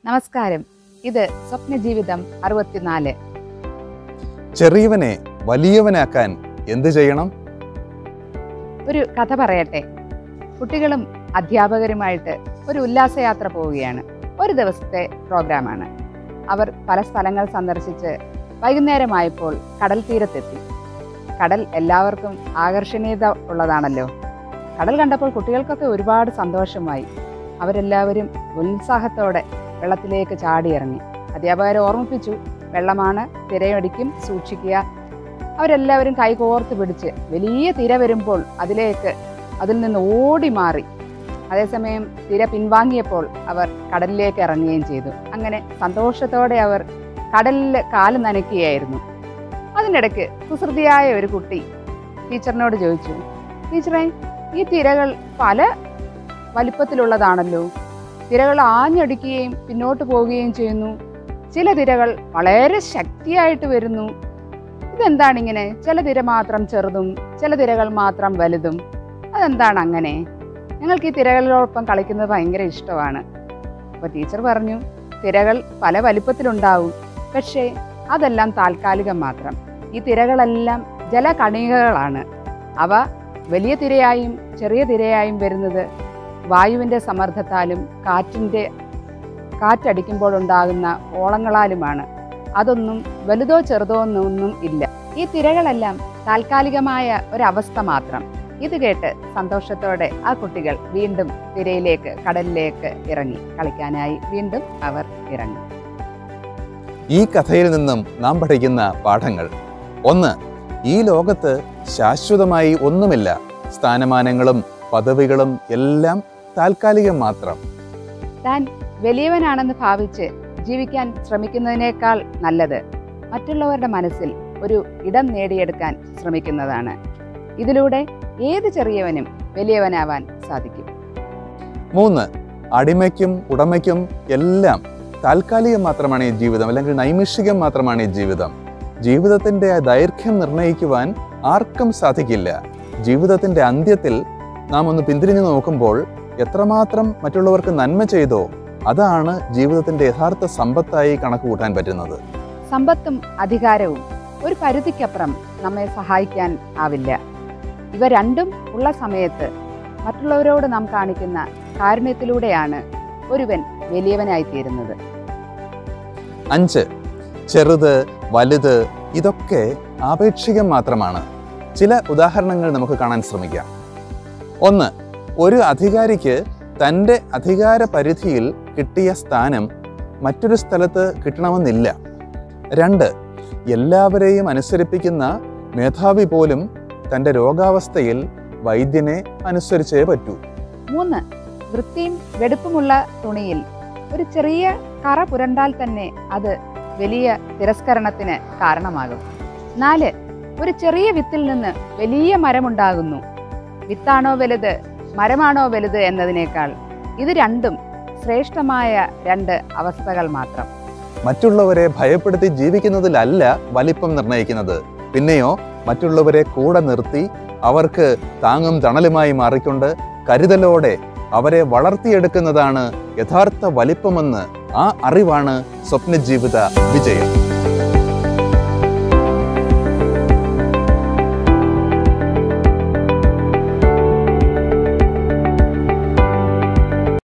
നമസ്കാരം ഇത് സ്വപ്നജീവിതം അറുപത്തിനാല് ചെറിയവനെ വലിയവനാക്കാൻ എന്ത് ചെയ്യണം ഒരു കഥ പറയട്ടെ കുട്ടികളും അധ്യാപകരുമായിട്ട് ഒരു ഉല്ലാസയാത്ര പോവുകയാണ് ഒരു ദിവസത്തെ പ്രോഗ്രാമാണ് അവർ പല സ്ഥലങ്ങൾ സന്ദർശിച്ച് വൈകുന്നേരമായപ്പോൾ കടൽ തീരത്തെത്തി കടൽ എല്ലാവർക്കും ആകർഷണീയത ഉള്ളതാണല്ലോ കടൽ കണ്ടപ്പോൾ കുട്ടികൾക്കൊക്കെ ഒരുപാട് സന്തോഷമായി അവരെല്ലാവരും ഉത്സാഹത്തോടെ വെള്ളത്തിലേക്ക് ചാടിയിറങ്ങി അധ്യാപകരെ ഓർമ്മിപ്പിച്ചു വെള്ളമാണ് തിരയടിക്കും സൂക്ഷിക്കുക അവരെല്ലാവരും കൈകോർത്ത് പിടിച്ച് വലിയ തിര വരുമ്പോൾ അതിലേക്ക് അതിൽ നിന്ന് ഓടി മാറി അതേസമയം തിര പിൻവാങ്ങിയപ്പോൾ അവർ കടലിലേക്ക് ഇറങ്ങുകയും ചെയ്തു അങ്ങനെ സന്തോഷത്തോടെ അവർ കടലിൽ കാല് നനയ്ക്കുകയായിരുന്നു അതിനിടയ്ക്ക് കുസൃതിയായ ഒരു കുട്ടി ടീച്ചറിനോട് ചോദിച്ചു ടീച്ചറെ ഈ തിരകൾ പല വലിപ്പത്തിലുള്ളതാണല്ലോ തിരകൾ ആഞ്ഞടിക്കുകയും പിന്നോട്ട് പോവുകയും ചെയ്യുന്നു ചില തിരകൾ വളരെ ശക്തിയായിട്ട് വരുന്നു ഇതെന്താണ് ഇങ്ങനെ ചില തിര മാത്രം ചെറുതും ചില തിരകൾ മാത്രം വലുതും അതെന്താണ് അങ്ങനെ ഞങ്ങൾക്ക് ഈ തിരകളിലോടൊപ്പം കളിക്കുന്നത് ഭയങ്കര ഇഷ്ടമാണ് അപ്പോൾ ടീച്ചർ പറഞ്ഞു തിരകൾ പല വലിപ്പത്തിലുണ്ടാവും പക്ഷേ അതെല്ലാം താൽക്കാലികം മാത്രം ഈ തിരകളെല്ലാം ജലകണികകളാണ് അവ വലിയ തിരയായും ചെറിയ തിരയായും വരുന്നത് വായുവിൻ്റെ സമ്മർദ്ദത്താലും കാറ്റിൻ്റെ കാറ്റടിക്കുമ്പോൾ ഉണ്ടാകുന്ന ഓളങ്ങളാലുമാണ് അതൊന്നും വലുതോ ചെറുതോ എന്നൊന്നും ഇല്ല ഈ തിരകളെല്ലാം താൽക്കാലികമായ ഒരവസ്ഥ മാത്രം ഇത് കേട്ട് സന്തോഷത്തോടെ ആ കുട്ടികൾ വീണ്ടും തിരയിലേക്ക് കടലിലേക്ക് ഇറങ്ങി കളിക്കാനായി വീണ്ടും അവർ ഇറങ്ങി ഈ കഥയിൽ നിന്നും നാം പഠിക്കുന്ന പാഠങ്ങൾ ഒന്ന് ഈ ലോകത്ത് ശാശ്വതമായി ഒന്നുമില്ല സ്ഥാനമാനങ്ങളും പദവികളും എല്ലാം താൽക്കാലികം മാത്രം താൻ വലിയവനാണെന്ന് ഭാവിച്ച് ജീവിക്കാൻ ശ്രമിക്കുന്നതിനേക്കാൾ നല്ലത് മറ്റുള്ളവരുടെ മനസ്സിൽ ഒരു ഇടം നേടിയെടുക്കാൻ ശ്രമിക്കുന്നതാണ് ഇതിലൂടെ ഏത് ചെറിയവനും വലിയവനാവാൻ സാധിക്കും മൂന്ന് അടിമയ്ക്കും ഉടമയ്ക്കും എല്ലാം താൽക്കാലികം മാത്രമാണ് ഈ ജീവിതം അല്ലെങ്കിൽ നൈമിഷികം മാത്രമാണ് ഈ ജീവിതം ജീവിതത്തിന്റെ ആ ദൈർഘ്യം നിർണ്ണയിക്കുവാൻ ആർക്കും സാധിക്കില്ല ജീവിതത്തിന്റെ അന്ത്യത്തിൽ നാം ഒന്ന് പിന്തിരിഞ്ഞു നോക്കുമ്പോൾ എത്രമാത്രം മറ്റുള്ളവർക്ക് നന്മ ചെയ്തോ അതാണ് ജീവിതത്തിന്റെ യഥാർത്ഥ സമ്പത്തായി കണക്ക് കൂട്ടാൻ പറ്റുന്നത് സമ്പത്തും അധികാരവും ഒരു പരിധിക്കപ്പുറം നമ്മെ സഹായിക്കാൻ ആവില്ല ഇവ രണ്ടും ഉള്ള സമയത്ത് മറ്റുള്ളവരോട് നാം കാണിക്കുന്ന കാരുണ്യത്തിലൂടെയാണ് ഒരുവൻ വലിയവനായി തീരുന്നത് അഞ്ച് ചെറുത് വലുത് ഇതൊക്കെ ആപേക്ഷികം മാത്രമാണ് ചില ഉദാഹരണങ്ങൾ നമുക്ക് കാണാൻ ശ്രമിക്കാം ഒന്ന് ഒരു അധികാരിക്ക് തൻ്റെ അധികാര പരിധിയിൽ കിട്ടിയ സ്ഥാനം മറ്റൊരു സ്ഥലത്ത് കിട്ടണമെന്നില്ല രണ്ട് എല്ലാവരെയും അനുസരിപ്പിക്കുന്ന മേധാവി പോലും തൻ്റെ രോഗാവസ്ഥയിൽ വൈദ്യനെ അനുസരിച്ചേ പറ്റൂ മൂന്ന് വൃത്തിയും വെടുപ്പുമുള്ള തുണിയിൽ ഒരു ചെറിയ കറ പുരണ്ടാൽ തന്നെ അത് വലിയ തിരസ്കരണത്തിന് കാരണമാകും നാല് ഒരു ചെറിയ വിത്തിൽ നിന്ന് വലിയ മരമുണ്ടാകുന്നു വിത്താണോ വലുത് മരമാണോ വലുത് എന്നതിനേക്കാൾ ഇത് രണ്ടും ശ്രേഷ്ഠമായ രണ്ട് അവസ്ഥകൾ മാത്രം മറ്റുള്ളവരെ ഭയപ്പെടുത്തി ജീവിക്കുന്നതിലല്ല വലിപ്പം നിർണ്ണയിക്കുന്നത് പിന്നെയോ മറ്റുള്ളവരെ കൂടെ നിർത്തി അവർക്ക് താങ്ങും തണലുമായി മാറിക്കൊണ്ട് കരുതലോടെ അവരെ വളർത്തിയെടുക്കുന്നതാണ് യഥാർത്ഥ വലിപ്പമെന്ന് ആ അറിവാണ് സ്വപ്നജീവിത വിജയം